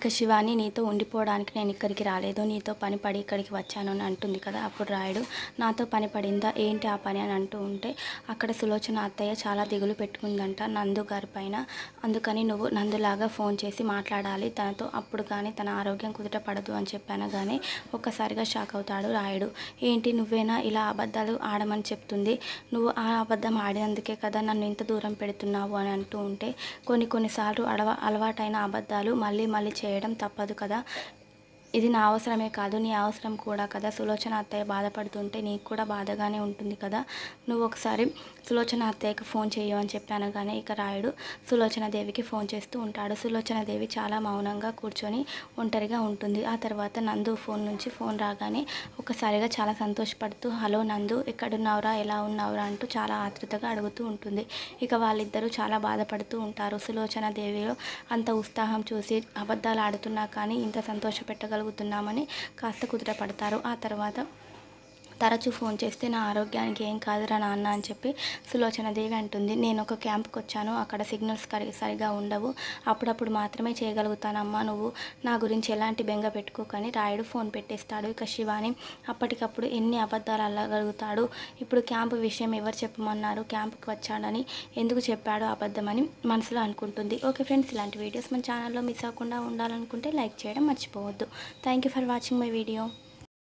ఇక శివాని నీతో ఉండిపోవడానికి నేను ఇక్కడికి రాలేదు నీతో పని పడి ఇక్కడికి వచ్చాను అని అంటుంది కదా అప్పుడు రాయుడు నాతో పని పడిందా ఏంటి ఆ పని అని అంటూ ఉంటే అక్కడ సులోచన అత్తయ్య చాలా దిగులు పెట్టుకుందంట నందు గారి పైన అందుకని నువ్వు నందులాగా ఫోన్ చేసి మాట్లాడాలి తనతో అప్పుడు కానీ తన ఆరోగ్యం కుదుట పడదు అని చెప్పాను కానీ ఒక్కసారిగా షాక్ అవుతాడు రాయుడు ఏంటి నువ్వేనా ఇలా అబద్ధాలు ఆడమని చెప్తుంది నువ్వు ఆ అబద్ధం ఆడినందుకే కదా నన్ను ఇంత దూరం పెడుతున్నావు అని అంటూ ఉంటే కొన్ని కొన్నిసార్లు అడవ అలవాటైన అబద్ధాలు మళ్ళీ మళ్ళీ చేయడం తప్పదు కదా ఇది నా అవసరమే కాదు నీ అవసరం కూడా కదా సులోచన అత్తయ్య బాధపడుతుంటే నీకు కూడా బాధగానే ఉంటుంది కదా నువ్వు ఒకసారి సులోచన అత్తయ్యకి ఫోన్ చేయు అని చెప్పాను కానీ ఇక రాయుడు సులోచన దేవికి ఫోన్ చేస్తూ ఉంటాడు సులోచన దేవి చాలా మౌనంగా కూర్చొని ఒంటరిగా ఉంటుంది ఆ తర్వాత నందు ఫోన్ నుంచి ఫోన్ రాగానే ఒకసారిగా చాలా సంతోషపడుతూ హలో నందు ఎక్కడున్నావురా ఎలా ఉన్నావురా అంటూ చాలా ఆతృతగా అడుగుతూ ఉంటుంది ఇక వాళ్ళిద్దరూ చాలా బాధపడుతూ ఉంటారు సులోచన దేవిలో అంత ఉత్సాహం చూసి అబద్ధాలు ఆడుతున్నా కానీ ఇంత సంతోష పెట్టగలుగుతున్నామని కాస్త కుదుటపడతారు ఆ తర్వాత తరచూ ఫోన్ చేస్తే నా ఆరోగ్యానికి ఏం కాదురా నాన్న అని చెప్పి సులోచన దేవి అంటుంది నేను ఒక క్యాంప్కి వచ్చాను అక్కడ సిగ్నల్స్ కరి సరిగా ఉండవు అప్పుడప్పుడు మాత్రమే చేయగలుగుతానమ్మా నువ్వు నా గురించి ఎలాంటి బెంగ పెట్టుకోకని రాయుడు ఫోన్ పెట్టేస్తాడు ఇక శివాని అప్పటికప్పుడు ఎన్ని అబద్ధాలు అల్లగలుగుతాడు ఇప్పుడు క్యాంపు విషయం ఎవరు చెప్పమన్నారు క్యాంపుకి వచ్చాడని ఎందుకు చెప్పాడో అబద్ధమని మనసులో అనుకుంటుంది ఓకే ఫ్రెండ్స్ ఇలాంటి వీడియోస్ మన ఛానల్లో మిస్ అవ్వకుండా ఉండాలనుకుంటే లైక్ చేయడం మర్చిపోవద్దు thank you for watching my video